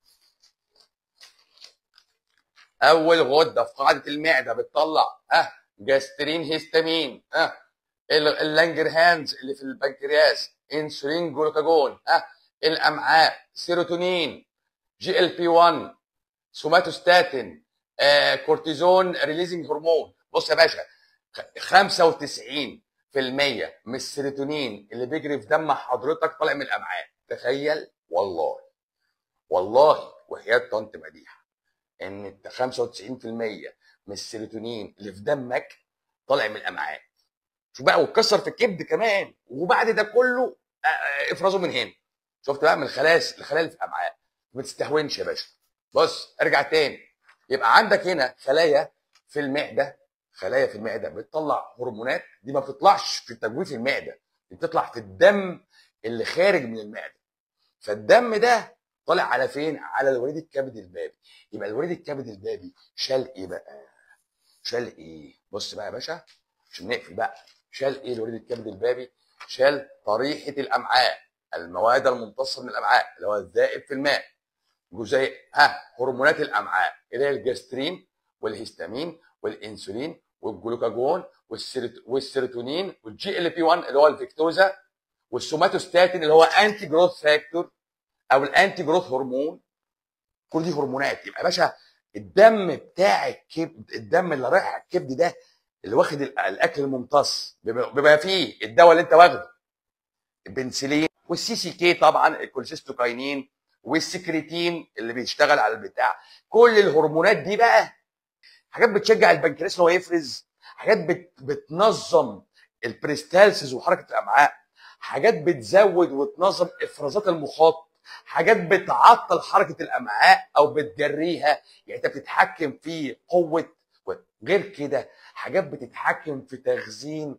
Speaker 1: اول غده في قاعده المعده بتطلع ها جاسترين هيستامين ها اللانجر هاندز اللي في البنكرياس انسولين جلوكاجون ها الامعاء سيروتونين جي ال بي 1 سوماتوستاتين آه، كورتيزون ريليزنج هرمون بص يا باشا 95% من السيروتونين اللي بيجري في دم حضرتك طالع من الامعاء تخيل والله والله وحياه طنط مديحه ان 95% من السيروتونين اللي في دمك طالع من الامعاء شوف بقى واتكسر في الكبد كمان وبعد ده كله آه، آه، افرزه من هنا شفت بقى من الخلايا الخلايا اللي في الامعاء ما تستهونش يا باشا بص ارجع تاني يبقى عندك هنا خلايا في المعده خلايا في المعده بتطلع هرمونات دي ما بتطلعش في تجويف المعده دي بتطلع في الدم اللي خارج من المعده فالدم ده طالع على فين؟ على الوريد الكبدي البابي يبقى الوريد الكبدي البابي شال ايه بقى؟ شال ايه؟ بص بقى يا باشا عشان نقفل بقى شال ايه الوريد الكبدي البابي؟ شال طريحه الامعاء المواد الممتصه من الامعاء اللي هو الذائب في الماء جزيء ها هرمونات الامعاء اللي هي الجسترين والهستامين والانسولين والجلوكاجون والسيرت- والسيروتونين والجي ال بي 1 اللي هو الفيكتوزا والسوماتوستاتين اللي هو انتي جروث فاكتور او الانتي جروث هرمون كل دي هرمونات يبقى يا باشا الدم بتاع الكبد الدم اللي رايح على الكبد ده اللي واخد ال- الاكل الممتص بيبقى بيبقى فيه الدواء اللي انت واخده البنسلين والسي سي كي طبعا الكولسيستوكاينين والسكريتين اللي بيشتغل على البتاع كل الهرمونات دي بقى حاجات بتشجع البنكرياس ان هو يفرز حاجات بت بتنظم البريستالسيس وحركه الامعاء حاجات بتزود وتنظم افرازات المخاط حاجات بتعطل حركه الامعاء او بتجريها يعني انت بتتحكم في قوه غير كده حاجات بتتحكم في تخزين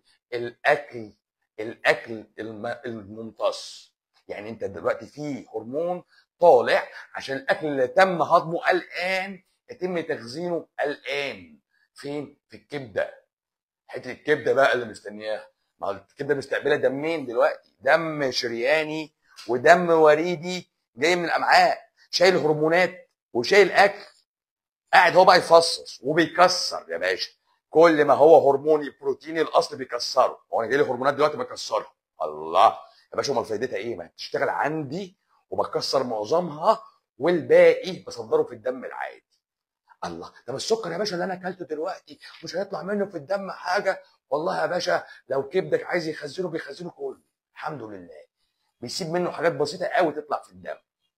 Speaker 1: الاكل الاكل الم- الممتص يعني انت دلوقتي في هرمون طالع عشان الاكل اللي تم هضمه الان يتم تخزينه الان فين في الكبده حته الكبده بقى اللي مستنياها ما هو الكبده مستقبله دمين دلوقتي دم شرياني ودم وريدي جاي من الامعاء شايل هرمونات وشايل اكل قاعد هو بقى يفصص وبيكسر يا باشا كل ما هو هرموني بروتيني الاصل بيكسره هو انا جاي لي هرمونات دلوقتي بكسرها الله يا باشا امال فايدتها ايه ما تشتغل عندي وبكسر معظمها والباقي بصدره في الدم العادي الله طب السكر يا باشا اللي انا اكلته دلوقتي مش هيطلع منه في الدم حاجه والله يا باشا لو كبدك عايز يخزنه بيخزنه كله الحمد لله بيسيب منه حاجات بسيطه قوي تطلع في الدم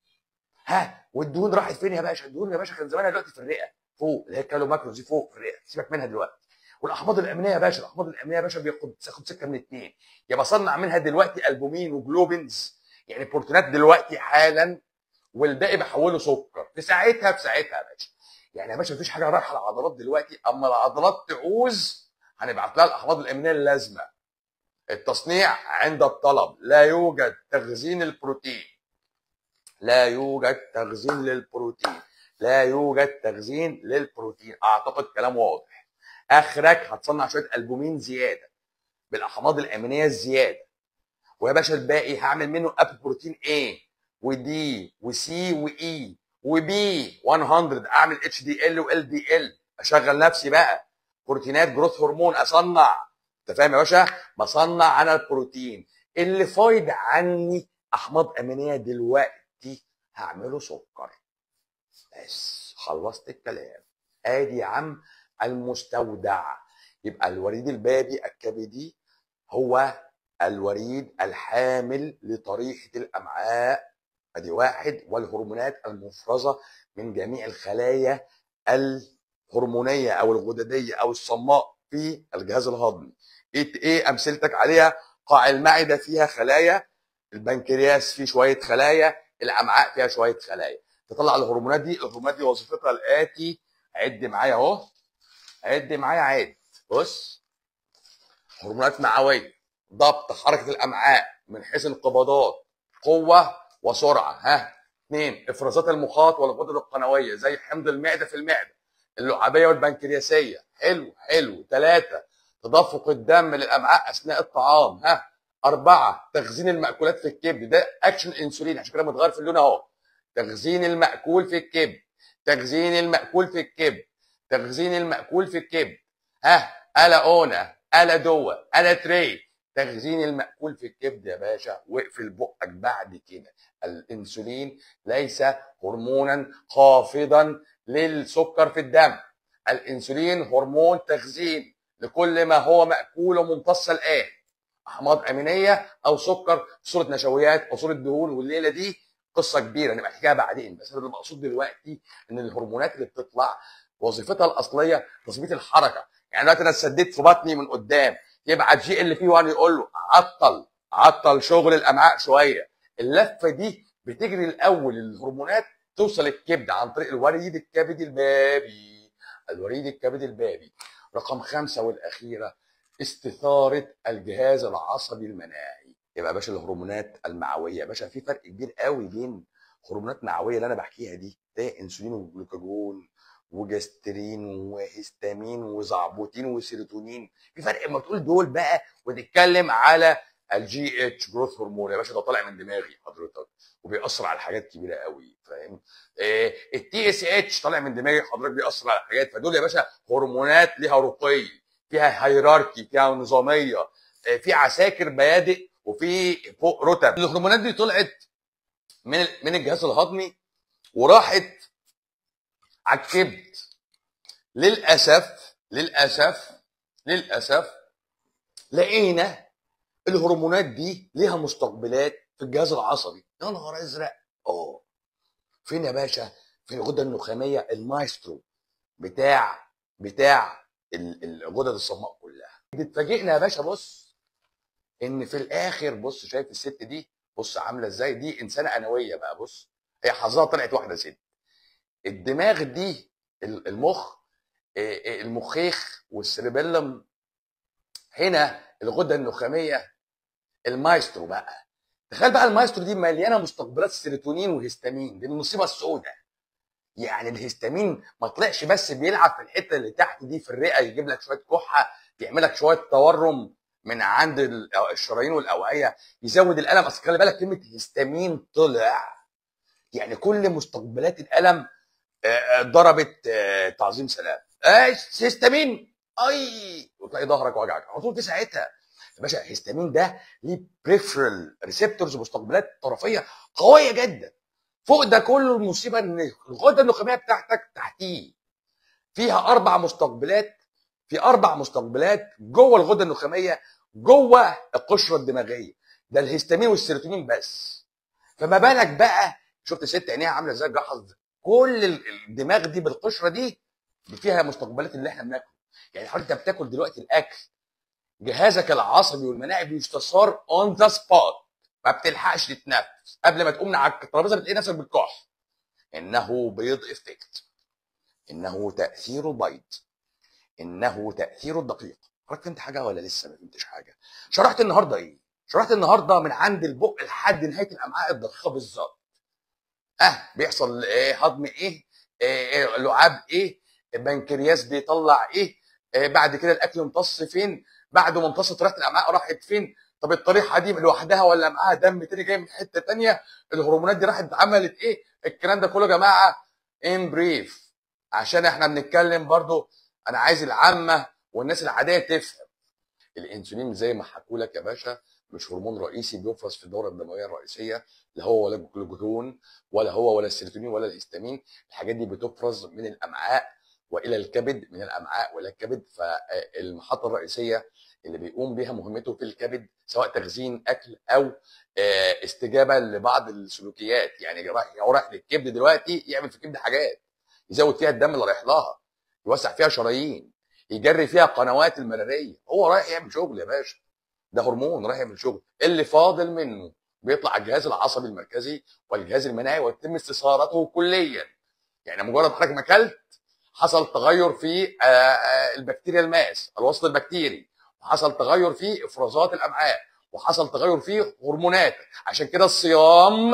Speaker 1: ها والدهون راحت فين يا باشا الدهون يا باشا كان زمانها دلوقتي في الرئه فوق اللي هي الكالو ماكروز دي فوق في الرئه سيبك منها دلوقتي والاحماض الامينيه يا باشا الاحماض الامينيه يا باشا بياخد تاخد سكه من اتنين يا بصنع منها دلوقتي البومين وجلوبينز يعني بروتينات دلوقتي حالا والباقي بحوله سكر في ساعتها في ساعتها يا باشا يعني يا باشا مفيش حاجه رايحه العضلات دلوقتي اما العضلات تعوز هنبعت لها الاحماض الامينيه اللازمه التصنيع عند الطلب لا يوجد تخزين البروتين لا يوجد تخزين للبروتين لا يوجد تخزين للبروتين اعتقد كلام واضح اخرك هتصنع شويه البومين زياده بالاحماض الامينيه الزياده ويا باشا الباقي هعمل منه اب بروتين A ودي وسي واي وبي 100 اعمل اتش دي ال وال دي ال اشغل نفسي بقى بروتينات جروث هرمون اصنع انت فاهم يا باشا بصنع انا البروتين اللي فايض عني احماض امينيه دلوقتي هعمله سكر بس خلصت الكلام ادي يا عم المستودع يبقى الوريد البابي الكبدي هو الوريد الحامل لطريحه الامعاء ادي واحد والهرمونات المفرزه من جميع الخلايا الهرمونيه او الغدديه او الصماء في الجهاز الهضمي ايه ايه امثلتك عليها قاع المعده فيها خلايا البنكرياس فيه شويه خلايا الامعاء فيها شويه خلايا تطلع الهرمونات دي الهرمونات دي وظيفتها الاتي عد معايا اهو عد معايا عد بص هرمونات معويه ضبط حركه الامعاء من حيث انقباضات قوه وسرعه ها اثنين افرازات المخاط والغدد القنويه زي حمض المعده في المعده اللعابيه والبنكرياسيه حلو حلو ثلاثه تدفق الدم للامعاء اثناء الطعام ها اربعه تخزين المأكولات في الكبد ده اكشن انسولين عشان كده متغير في اللون اهو تخزين المأكول في الكبد تخزين المأكول في الكبد تخزين المأكول في الكبد ها الا اونا الا دوا الا تري تخزين المأكول في الكبد يا باشا واقفل بقك بعد كده الانسولين ليس هرمونا خافضا للسكر في الدم الانسولين هرمون تخزين لكل ما هو مأكول وممتص الآن احماض امينيه او سكر في صوره نشويات او صوره دهون والليله دي قصه كبيره نبقى نحكيها بعدين بس انا اللي مقصود دلوقتي ان الهرمونات اللي بتطلع وظيفتها الاصليه تظبيط الحركه يعني دلوقتي انا اتسددت في بطني من قدام يبعت جي ال بي 1 يقول له عطل عطل شغل الامعاء شويه اللفه دي بتجري الاول الهرمونات توصل الكبد عن طريق الوريد الكبدي البابي الوريد الكبدي البابي رقم خمسة والأخيرة استثارة الجهاز العصبي المناعي يبقى يا باشا الهرمونات المعوية يا باشا في فرق كبير قوي بين هرمونات معوية اللي أنا بحكيها دي ده انسولين وجلوكاجون وجسترين وهستامين وزعبوتين وسيروتونين في فرق اما تقول دول بقى وتتكلم على الجي اتش جروث هرمون يا باشا ده طالع من دماغي حضرتك وبيأثر على حاجات كبيره قوي فاهم التي اس اتش طالع من دماغي حضرتك بيأثر على حاجات فدول يا باشا هرمونات ليها رقي فيها هيراركي فيها نظاميه في عساكر بيادق وفي فوق رتب الهرمونات دي طلعت من من الجهاز الهضمي وراحت على الكبد للاسف للاسف للاسف لقينا الهرمونات دي ليها مستقبلات في الجهاز العصبي يا نهار ازرق اه فين يا باشا في الغده النخاميه المايسترو بتاع بتاع الغدد الصماء كلها اتفاجئنا يا باشا بص ان في الاخر بص شايف الست دي بص عامله ازاي دي انسانه انويه بقى بص هي حظها طلعت واحده ست الدماغ دي المخ المخيخ والسيربيلم هنا الغده النخاميه المايسترو بقى تخيل بقى المايسترو دي مليانه مستقبلات سيروتونين وهستامين دي المصيبه السوداء يعني الهستامين ما طلعش بس بيلعب في الحته اللي تحت دي في الرئه يجيب لك شويه كحه يعمل لك شويه تورم من عند الشرايين والاوعيه يزود الالم اصل خلي بالك كلمه هستامين طلع يعني كل مستقبلات الالم ضربت تعظيم سلام ايش هستامين اي وتلاقي ظهرك وجعك على طول في ساعتها يا باشا الهستامين ده ليه بريفرال ريسبتورز مستقبلات طرفيه قويه جدا فوق ده كله المصيبه ان الغده النخاميه بتاعتك تحتيه فيها اربع مستقبلات في اربع مستقبلات جوه الغده النخاميه جوه القشره الدماغيه ده الهستامين والسيروتونين بس فما بالك بقى شفت الست عينيها عامله ازاي جحظ كل الدماغ دي بالقشره دي فيها مستقبلات اللي احنا بناكله يعني حضرتك انت بتاكل دلوقتي الاكل جهازك العصبي والمناعي بيستثار اون ذا سبوت ما بتلحقش تتنفس قبل ما تقوم من على الترابيزه بتلاقي نفسك بالكح انه بيض افكت انه تاثير بيض انه تاثير الدقيق حضرتك فهمت حاجه ولا لسه ما فهمتش حاجه شرحت النهارده ايه شرحت النهارده من عند البق لحد نهايه الامعاء الدقيقه بالظبط اه بيحصل ايه هضم ايه, إيه لعاب ايه البنكرياس بيطلع ايه, إيه بعد كده الاكل امتص فين بعد ما امتصت ريحه الامعاء راحت فين طب الطريحه دي لوحدها ولا معاها دم تاني جاي من حته تانيه الهرمونات دي راحت عملت ايه الكلام ده كله يا جماعه ان بريف عشان احنا بنتكلم برضو انا عايز العامه والناس العاديه تفهم الانسولين زي ما حكوا لك يا باشا مش هرمون رئيسي بيفرز في الدوره الدمويه الرئيسيه لا هو ولا الجلوكاجون ولا هو ولا السيروتونين ولا الهستامين الحاجات دي بتفرز من الامعاء والى الكبد من الامعاء والى الكبد فالمحطه الرئيسيه اللي بيقوم بها مهمته في الكبد سواء تخزين اكل او آه، استجابه لبعض السلوكيات يعني رايح هو رايح للكبد دلوقتي يعمل في الكبد حاجات يزود فيها الدم اللي رايح لها يوسع فيها شرايين يجري فيها قنوات المراريه هو رايح يعمل شغل يا باشا ده هرمون رايح يعمل شغل اللي فاضل منه بيطلع على الجهاز العصبي المركزي والجهاز المناعي ويتم استثارته كليا يعني مجرد حضرتك ما اكلت حصل تغير في آه، آه، البكتيريا الماس الوسط البكتيري وحصل تغير في افرازات الامعاء وحصل تغير في هرمونات عشان كده الصيام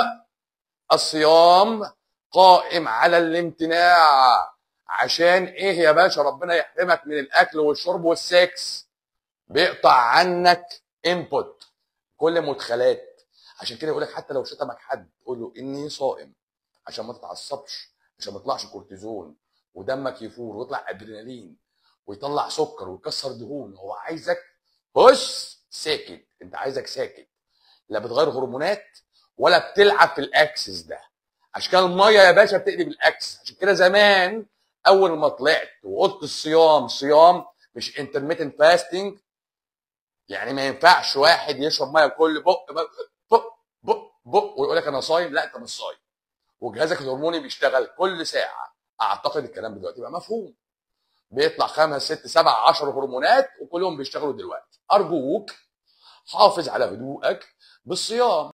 Speaker 1: الصيام قائم على الامتناع عشان ايه يا باشا ربنا يحرمك من الاكل والشرب والسكس بيقطع عنك انبوت كل مدخلات عشان كده يقول لك حتى لو شتمك حد قول له اني صائم عشان ما تتعصبش عشان ما يطلعش كورتيزون ودمك يفور ويطلع ادرينالين ويطلع سكر ويكسر دهون هو عايزك هش ساكت انت عايزك ساكت لا بتغير هرمونات ولا بتلعب في الاكسس ده عشان كده الميه يا باشا بتقلب الاكس عشان كده زمان اول ما طلعت وقلت الصيام صيام مش انترميتنت فاستنج يعني ما ينفعش واحد يشرب ميه كل بق بق بق بق ويقول لك انا صايم لا انت مش صايم وجهازك الهرموني بيشتغل كل ساعه اعتقد الكلام دلوقتي بقى مفهوم بيطلع خمس ست سبع عشر هرمونات وكلهم بيشتغلوا دلوقتي ارجوك حافظ على هدوءك بالصيام